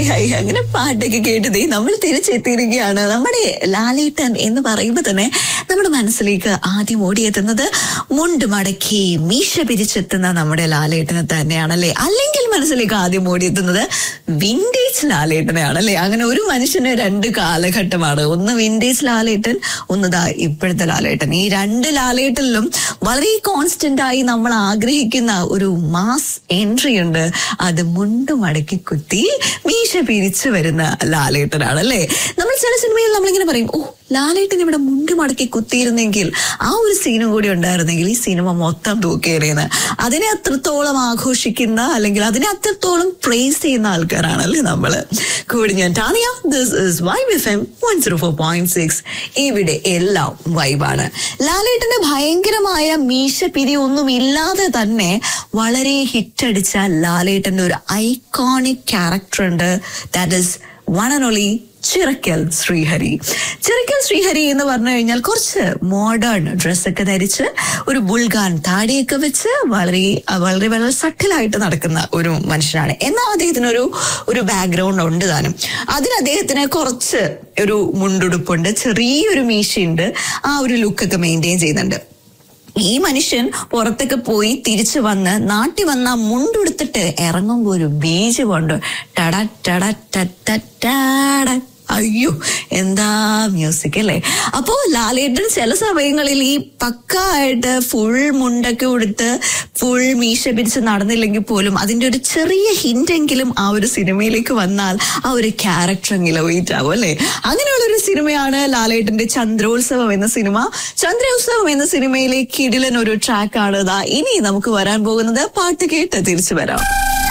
hi hi അങ്ങനെ പാട്ടൊക്കെ കേട്ടതേ നമ്മൾ തിരിച്ചെത്തിയിരിക്കുകയാണ് നമ്മുടെ ലാലേട്ടൻ എന്ന് പറയുമ്പോൾ തന്നെ നമ്മുടെ മനസ്സിലേക്ക് ആദ്യം ഓടിയെത്തുന്നത് മുണ്ട് മടക്കി മീശ പിരിച്ചെത്തുന്ന നമ്മുടെ ലാലേട്ടനെ തന്നെയാണല്ലേ അല്ലെങ്കിൽ മനസ്സിലേക്ക് ആദ്യം ഓടിയെത്തുന്നത് വിന്റേജ് ലാലേട്ടനെയാണല്ലേ അങ്ങനെ ഒരു മനുഷ്യന് രണ്ട് കാലഘട്ടമാണ് ഒന്ന് വിന്റേജ് ലാലേട്ടൻ ഒന്ന് ദാ ഇപ്പോഴത്തെ ലാലേട്ടൻ ഈ രണ്ട് ലാലേട്ടനിലും വളരെ കോൺസ്റ്റന്റ് ആയി നമ്മൾ ആഗ്രഹിക്കുന്ന ഒരു മാസ് എൻട്രി ഉണ്ട് അത് മുണ്ട് മടക്കി കുത്തി മീശ പിരിച്ചു വരുന്ന ലാലേട്ടനാണ് അല്ലേ നമ്മൾ ചില സിനിമയിൽ നമ്മളിങ്ങനെ പറയും ഓ ലാലേട്ടൻ ഇവിടെ മുണ്ട് മടക്കി കുത്തിയിരുന്നെങ്കിൽ ആ ഒരു സീനും കൂടി ഉണ്ടായിരുന്നെങ്കിൽ ഈ സിനിമ മൊത്തം തൂക്കേറിയെന്ന് അതിനെ അത്രത്തോളം ആഘോഷിക്കുന്ന അല്ലെങ്കിൽ അതിനെ അത്രത്തോളം പ്രേസ് ചെയ്യുന്ന ആൾക്കാരാണല്ലേ നമ്മള് കൂടി ഞാൻ Tania this is vibe F M one zero four point six ഇവിടെ എല്ലാം വൈബാണ് ലാലേട്ടന്റെ ഭയങ്കരമായ മീശ പിരി ഒന്നും ഇല്ലാതെ തന്നെ വളരെ ഹിറ്റടിച്ച ലാലേട്ടന്റെ ഒരു ഐക്കോണിക് ക്യാരക്ടർ ഉണ്ട് that is one and only Chirakkal Sreehari Chirakkal Sreehari എന്ന് പറഞ്ഞു കഴിഞ്ഞാൽ കുറച്ച് മോഡേൺ ഡ്രസ്സൊക്കെ ധരിച്ച് ഒരു ബുൾഗാൻ താടിയൊക്കെ വെച്ച് വളരെ വളരെ വളരെ സട്ടിലായിട്ട് നടക്കുന്ന ഒരു മനുഷ്യനാണ് എന്നാൽ അദ്ദേഹത്തിന് ഒരു ഒരു ബാക്ക്ഗ്രൗണ്ട് ഉണ്ട് താനും അതിന് അദ്ദേഹത്തിന് കുറച്ച് ഒരു മുണ്ടുടുപ്പുണ്ട് ചെറിയൊരു മീശയുണ്ട് ആ ഒരു ലുക്കൊക്കെ മെയിൻറ്റെയിൻ ചെയ്യുന്നുണ്ട് ഈ മനുഷ്യൻ പുറത്തൊക്കെ പോയി തിരിച്ചു വന്ന് നാട്ടിൽ വന്ന മുണ്ടുടുത്തിട്ട് ഇറങ്ങുമ്പോ ഒരു ബീജ് കൊണ്ട് ടട ടട ട ട ടാട അയ്യോ എന്താ മ്യൂസിക് അല്ലേ അപ്പോ ലാലേട്ടൻ ചില സമയങ്ങളിൽ ഈ പക്കായിട്ട് ഫുൾ മുണ്ടൊക്കെ ഉടുത്ത് ഫുൾ മീശ പിരിച്ച് നടന്നില്ലെങ്കിൽ പോലും അതിന്റെ ഒരു ചെറിയ ഹിന്റെങ്കിലും ആ ഒരു സിനിമയിലേക്ക് വന്നാൽ ആ ഒരു ക്യാരക്ടറെങ്കിലും വെയിറ്റ് ആവും അല്ലേ അങ്ങനെയുള്ള ഒരു സിനിമയാണ് ലാലേട്ടന്റെ ചന്ദ്രോത്സവം എന്ന സിനിമ ചന്ദ്രോത്സവം എന്ന സിനിമയിലെ കിടിലൻ ഒരു ട്രാക്കാണ് ഇതാ ഇനി നമുക്ക് വരാൻ പോകുന്നത് പാട്ട് കേട്ട് തിരിച്ചു വരാം